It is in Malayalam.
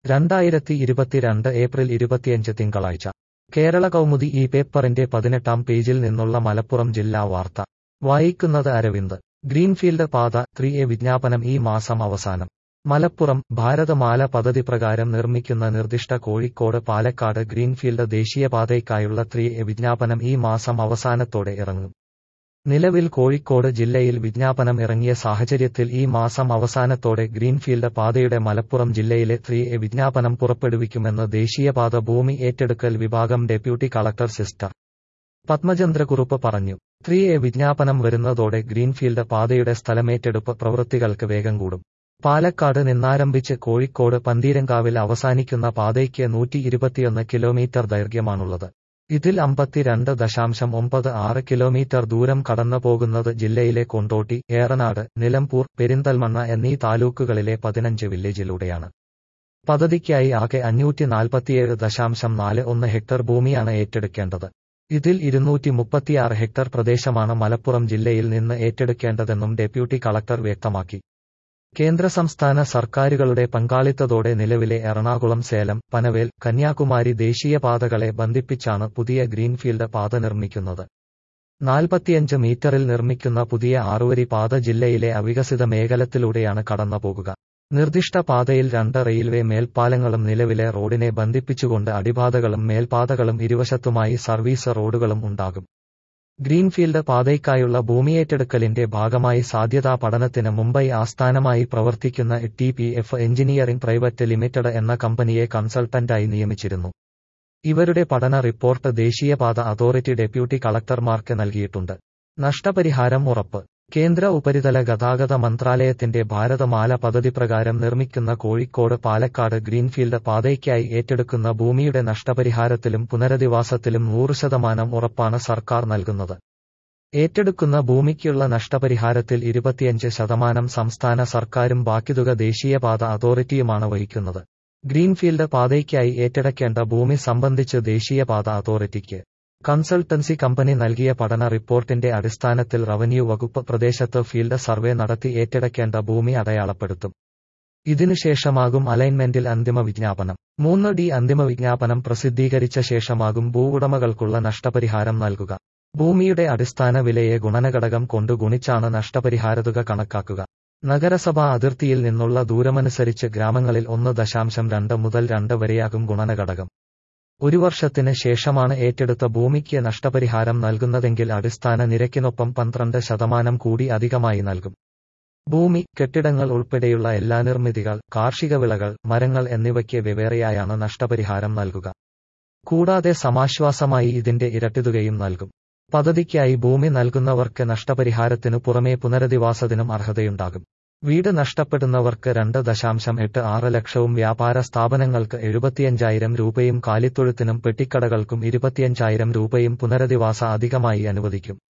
രണ്ടായിരത്തി ഇരുപത്തിരണ്ട് ഏപ്രിൽ ഇരുപത്തിയഞ്ച് തിങ്കളാഴ്ച കേരള കൗമുദി ഈ പേപ്പറിന്റെ പതിനെട്ടാം പേജിൽ നിന്നുള്ള മലപ്പുറം ജില്ലാ വാർത്ത വായിക്കുന്നത് അരവിന്ദ് ഗ്രീൻഫീൽഡ് പാത ത്രീ എ വിജ്ഞാപനം ഈ മാസം അവസാനം മലപ്പുറം ഭാരതമാല പദ്ധതി പ്രകാരം നിർമ്മിക്കുന്ന നിർദ്ദിഷ്ട കോഴിക്കോട് പാലക്കാട് ഗ്രീൻഫീൽഡ് ദേശീയപാതയ്ക്കായുള്ള ത്രീ എ വിജ്ഞാപനം ഈ മാസം അവസാനത്തോടെ ഇറങ്ങും നിലവിൽ കോഴിക്കോട് ജില്ലയിൽ വിജ്ഞാപനം ഇറങ്ങിയ സാഹചര്യത്തിൽ ഈ മാസം അവസാനത്തോടെ ഗ്രീൻഫീൽഡ് പാതയുടെ മലപ്പുറം ജില്ലയിലെ ത്രീ എ വിജ്ഞാപനം പുറപ്പെടുവിക്കുമെന്ന് ദേശീയപാത ഭൂമി ഏറ്റെടുക്കൽ വിഭാഗം ഡെപ്യൂട്ടി കളക്ടർ സിസ്റ്റർ പത്മചന്ദ്രകുറുപ്പ് പറഞ്ഞു ത്രീ എ വിജ്ഞാപനം വരുന്നതോടെ ഗ്രീൻഫീൽഡ് പാതയുടെ സ്ഥലമേറ്റെടുപ്പ് പ്രവൃത്തികൾക്ക് വേഗം കൂടും പാലക്കാട് നിന്നാരംഭിച്ച് കോഴിക്കോട് പന്തീരങ്കാവിൽ അവസാനിക്കുന്ന പാതയ്ക്ക് നൂറ്റി ഇരുപത്തിയൊന്ന് കിലോമീറ്റർ ദൈർഘ്യമാണുള്ളത് ഇതിൽ അമ്പത്തിരണ്ട് ദശാംശം ഒമ്പത് ആറ് കിലോമീറ്റർ ദൂരം കടന്നു പോകുന്നത് ജില്ലയിലെ കൊണ്ടോട്ടി ഏറനാട് നിലമ്പൂർ പെരിന്തൽമണ്ണ എന്നീ താലൂക്കുകളിലെ പതിനഞ്ച് വില്ലേജിലൂടെയാണ് പദ്ധതിക്കായി ആകെ അഞ്ഞൂറ്റി നാൽപ്പത്തിയേഴ് ദശാംശം നാല് ഒന്ന് ഹെക്ടർ ഭൂമിയാണ് ഏറ്റെടുക്കേണ്ടത് ഇതിൽ ഇരുന്നൂറ്റി മുപ്പത്തിയാറ് ഹെക്ടർ പ്രദേശമാണ് മലപ്പുറം ജില്ലയിൽ നിന്ന് ഏറ്റെടുക്കേണ്ടതെന്നും ഡെപ്യൂട്ടി കളക്ടർ വ്യക്തമാക്കി കേന്ദ്ര സംസ്ഥാന സർക്കാരുകളുടെ പങ്കാളിത്തത്തോടെ നിലവിലെ എറണാകുളം സേലം പനവേൽ കന്യാകുമാരി ദേശീയപാതകളെ ബന്ധിപ്പിച്ചാണ് പുതിയ ഗ്രീൻഫീൽഡ് പാത നിർമ്മിക്കുന്നത് നാൽപ്പത്തിയഞ്ച് മീറ്ററിൽ നിർമ്മിക്കുന്ന പുതിയ ആറുവരി പാത ജില്ലയിലെ അവികസിത മേഖലത്തിലൂടെയാണ് കടന്നുപോകുക നിർദ്ദിഷ്ട പാതയിൽ രണ്ട് റെയിൽവേ മേൽപ്പാലങ്ങളും നിലവിലെ റോഡിനെ ബന്ധിപ്പിച്ചുകൊണ്ട് അടിപാതകളും മേൽപാതകളും ഇരുവശത്തുമായി സർവീസ് റോഡുകളും ഉണ്ടാകും ഗ്രീൻഫീൽഡ് പാതയ്ക്കായുള്ള ഭൂമിയേറ്റെടുക്കലിന്റെ ഭാഗമായി സാധ്യതാ പഠനത്തിന് മുംബൈ ആസ്ഥാനമായി പ്രവർത്തിക്കുന്ന T P F engineering private limited എന്ന കമ്പനിയെ കൺസൾട്ടന്റായി നിയമിച്ചിരുന്നു ഇവരുടെ പഠന റിപ്പോർട്ട് ദേശീയപാത അതോറിറ്റി ഡെപ്യൂട്ടി കളക്ടർമാർക്ക് നൽകിയിട്ടുണ്ട് നഷ്ടപരിഹാരം ഉറപ്പ് കേന്ദ്ര ഉപരിതല ഗതാഗത മന്ത്രാലയത്തിന്റെ ഭാരതമാല പദ്ധതി പ്രകാരം നിർമ്മിക്കുന്ന കോഴിക്കോട് പാലക്കാട് ഗ്രീൻഫീൽഡ് പാതയ്ക്കായി ഏറ്റെടുക്കുന്ന ഭൂമിയുടെ നഷ്ടപരിഹാരത്തിലും പുനരധിവാസത്തിലും നൂറ് ശതമാനം ഉറപ്പാണ് സർക്കാർ നൽകുന്നത് ഏറ്റെടുക്കുന്ന ഭൂമിക്കുള്ള നഷ്ടപരിഹാരത്തിൽ ഇരുപത്തിയഞ്ച് ശതമാനം സംസ്ഥാന സർക്കാരും ബാക്കിതുക ദേശീയപാത അതോറിറ്റിയുമാണ് വഹിക്കുന്നത് ഗ്രീൻഫീൽഡ് പാതയ്ക്കായി ഏറ്റെടുക്കേണ്ട ഭൂമി സംബന്ധിച്ച് ദേശീയപാത അതോറിറ്റിക്ക് കൺസൾട്ടൻസി കമ്പനി നൽകിയ പഠന റിപ്പോർട്ടിന്റെ അടിസ്ഥാനത്തിൽ റവന്യൂ വകുപ്പ് പ്രദേശത്ത് ഫീൽഡ് സർവേ നടത്തി ഏറ്റെടുക്കേണ്ട ഭൂമി അടയാളപ്പെടുത്തും ഇതിനുശേഷമാകും അലൈൻമെന്റിൽ അന്തിമ വിജ്ഞാപനം മൂന്ന് ഡി അന്തിമ വിജ്ഞാപനം പ്രസിദ്ധീകരിച്ച ശേഷമാകും ഭൂവുടമകൾക്കുള്ള നഷ്ടപരിഹാരം നൽകുക ഭൂമിയുടെ അടിസ്ഥാന വിലയെ ഗുണനഘടകം കൊണ്ട് ഗുണിച്ചാണ് നഷ്ടപരിഹാരതുക കണക്കാക്കുക നഗരസഭാ അതിർത്തിയിൽ നിന്നുള്ള ദൂരമനുസരിച്ച് ഗ്രാമങ്ങളിൽ ഒന്ന് ദശാംശം രണ്ട് മുതൽ രണ്ട് വരെയാകും ഗുണനഘടകം ഒരു വർഷത്തിന് ശേഷമാണ് ഏറ്റെടുത്ത ഭൂമിക്ക് നഷ്ടപരിഹാരം നൽകുന്നതെങ്കിൽ അടിസ്ഥാന നിരക്കിനൊപ്പം പന്ത്രണ്ട് ശതമാനം കൂടി അധികമായി നൽകും ഭൂമി കെട്ടിടങ്ങൾ ഉൾപ്പെടെയുള്ള എല്ലാ നിർമ്മിതികൾ കാർഷിക വിളകൾ മരങ്ങൾ എന്നിവയ്ക്ക് വെവ്വേറെയായാണ് നഷ്ടപരിഹാരം നൽകുക കൂടാതെ സമാശ്വാസമായി ഇതിന്റെ ഇരട്ടിതുകയും നൽകും പദ്ധതിക്കായി ഭൂമി നൽകുന്നവർക്ക് നഷ്ടപരിഹാരത്തിനു പുറമേ പുനരധിവാസത്തിനും അർഹതയുണ്ടാകും വീട് നഷ്ടപ്പെടുന്നവർക്ക് രണ്ട് ദശാംശം എട്ട് ആറ് ലക്ഷവും വ്യാപാര സ്ഥാപനങ്ങൾക്ക് എഴുപത്തിയഞ്ചായിരം രൂപയും കാലിത്തൊഴുത്തിനും പെട്ടിക്കടകൾക്കും ഇരുപത്തിയഞ്ചായിരം രൂപയും പുനരധിവാസ അധികമായി അനുവദിക്കും